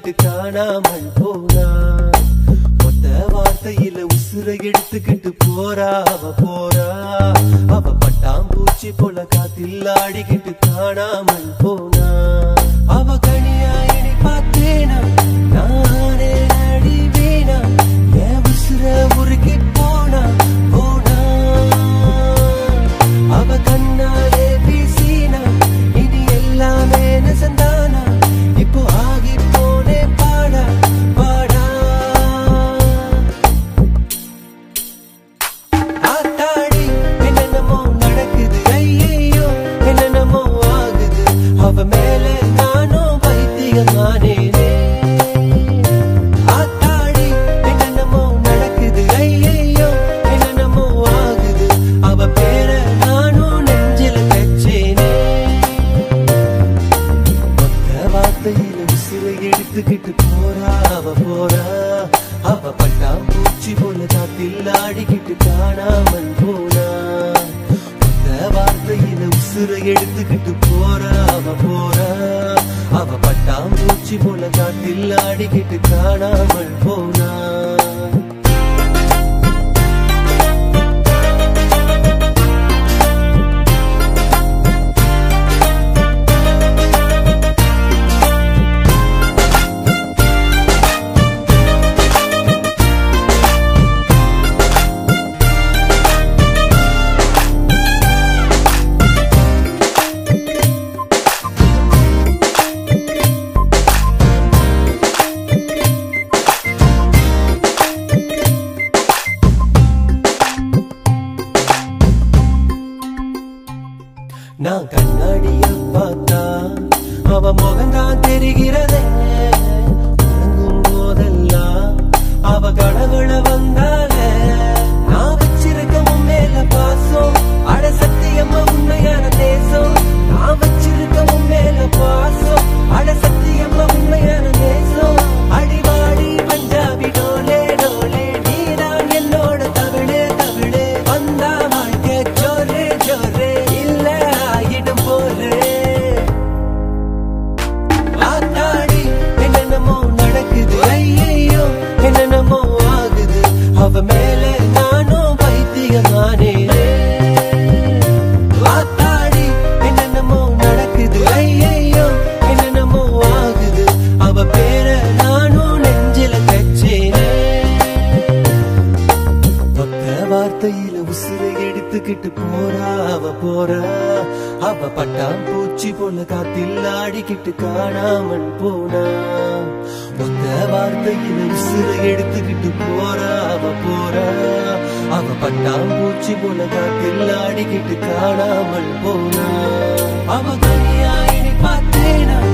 ஆடிக்கிட்டு காணாமல் போனா மொத்த வார்த்தையில உசுரை எடுத்துக்கிட்டு போறா அவ போறா அவ பட்டாம்பூச்சி போல காத்தில் ஆடிக்கிட்டு காணாமல் போனா அவ கனியா இனி பார்த்தேனா நானே அடி வீணா என் உசுர உருக்கி போனா போனா அவ கண்ணாலே வீசினா இனி எல்லாமே நெசந்தானா இப்போ ஆகி போனே பாடா பாடா ஆத்தாடி என்னென்னமோ நடக்குது ஐயையோ என்னென்னமோ ஆகுது அவ மேல நானும் பைத்தியமானேனே ஆத்தாடி என்னென்னமோ நடக்குது ஐயையோ என்னென்னமோ ஆகுது அவ பேர நானும் நெஞ்சில வச்சேனே மொத்த வார்த்தையில உசிரை எடுத்துக்கிட்டு போறா அவ போறா அவ பட்டாம்பூச்சி போல காத்தில் ஆடிக்கிட்டு காணாமல் போனா மொத்த வார்த்தையில உசிரை எடுத்துக்கிட்டு போறா அவ போறா அவ பட்டாம்பூச்சி போல காத்தில் ஆடிக்கிட்டு காணாமல் போனா நான் கண்ணாடிய பார்த்தா அவ முகம்தான் தெரிகிறதே உறங்கும் போதெல்லாம் அவ கடவுள வந்தாலே நான் வச்சிருக்க உன் மேல பாசம் அட சத்தியம்மா உண்மையான தேசம் நான் வச்சிருக்க உன் மேல பாசம் அட சத்தியம்மா உண்மையான தேசம் அடிவாடி பஞ்சாபி டோலே டோலே நீதான் என்னோட தமிழே தமிழே வந்தா வாழ்க்கை ஜோரே ஜோரே இல்ல ஆயிடும் போரே ஆத்தாடி என்னென்னமோ நடக்குது ஐயையோ என்னென்னமோ ஆகுது அவ மேல நானும் பைத்தியமானே ஆத்தாடி என்னென்னமோ நடக்குது ஐயையோ என்னென்னமோ ஆகுது அவ பேர நானும் நெஞ்சில கச்சேனே ஒத்த வார்த்தையில உசிரை எடுத்துக்கிட்டு போறா அவ போறா அவ பட்டாம்பூச்சி போல காத்தில் ஆடிக்கிட்டு காணாமல் போனா ஒத்த வார்த்தையில உசிரை எடுத்துக்கிட்டு போறா அவ போறா அவ பட்டாம்பூச்சி போல காத்தில் ஆடிக்கிட்டு காணாமல் போனா அவ தனியா இனி பார்த்தேனா